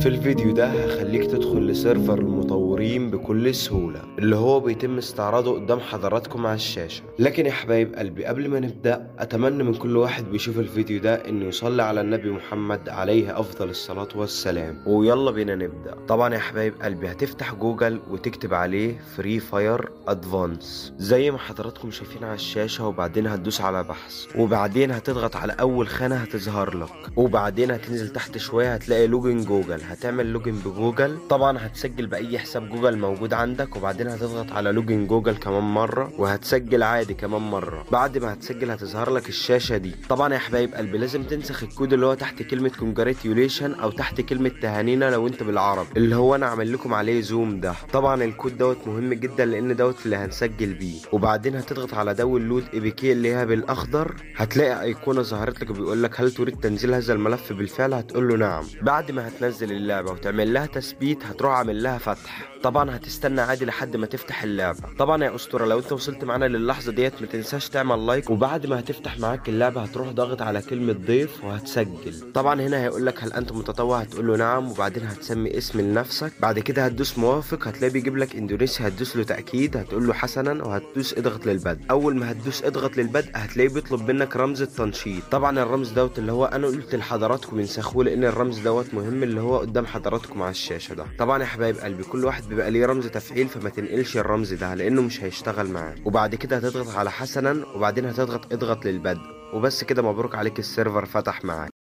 في الفيديو ده هخليك تدخل لسيرفر المطورين بكل سهولة اللي هو بيتم استعراضه قدام حضراتكم على الشاشة لكن يا حبايب قلبي قبل ما نبدأ أتمنى من كل واحد بيشوف الفيديو ده إنه يصلي على النبي محمد عليه أفضل الصلاة والسلام ويلا بينا نبدأ طبعا يا حبايب قلبي هتفتح جوجل وتكتب عليه فري فاير ادفانس زي ما حضراتكم شايفين على الشاشة وبعدين هتدوس على بحث وبعدين هتضغط على أول خانة هتظهر لك وبعدين هتنزل تحت شوية هتلاقي لوجن جوجل هتعمل لوجن بجوجل طبعا هتسجل بأي حساب جوجل موجود عندك وبعدين هتضغط على لوجن جوجل كمان مرة وهتسجل عادي كمان مرة بعد ما هتسجل هتظهر لك الشاشة دي طبعا يا حبايب قلبي لازم تنسخ الكود اللي هو تحت كلمة كونجراتيوليشن أو تحت كلمة تهانينا لو أنت بالعربي اللي هو أنا عامل لكم عليه زوم ده طبعا الكود دوت مهم جدا لأن دوت اللي هنسجل بيه وبعدين هتضغط على داونلود اي بي كي اللي هي بالاخضر هتلاقي ايقونه ظهرت لك بيقول لك هل تريد تنزيل هذا الملف بالفعل هتقول له نعم بعد ما هتنزل اللعبه وتعمل لها تثبيت هتروح عامل لها فتح طبعا هتستنى عادي لحد ما تفتح اللعبه طبعا يا اسطوره لو انت وصلت معانا للحظه ديت ما تنساش تعمل لايك وبعد ما هتفتح معاك اللعبه هتروح ضاغط على كلمه ضيف وهتسجل طبعا هنا هيقول لك هل انت متطوع هتقول له نعم وبعدين هتسمي اسم لنفسك بعد كده هتدوس موافق هتلاقي بيجيب لك اندونيسيا هتدوس له تاكيد هتقول له حسنا وهتدوس اضغط للبدء اول ما هتدوس اضغط للبدء هتلاقيه بيطلب منك رمز التنشيط طبعا الرمز دوت اللي هو انا قلت لحضراتكم انسخوه لان الرمز دوت مهم اللي هو قدام حضراتكم على الشاشه ده طبعا يا حبايب قلبي كل واحد بيبقى ليه رمز تفعيل فما تنقلش الرمز ده لانه مش هيشتغل معاك وبعد كده هتضغط على حسنا وبعدين هتضغط اضغط للبدء وبس كده مبروك عليك السيرفر فتح معاك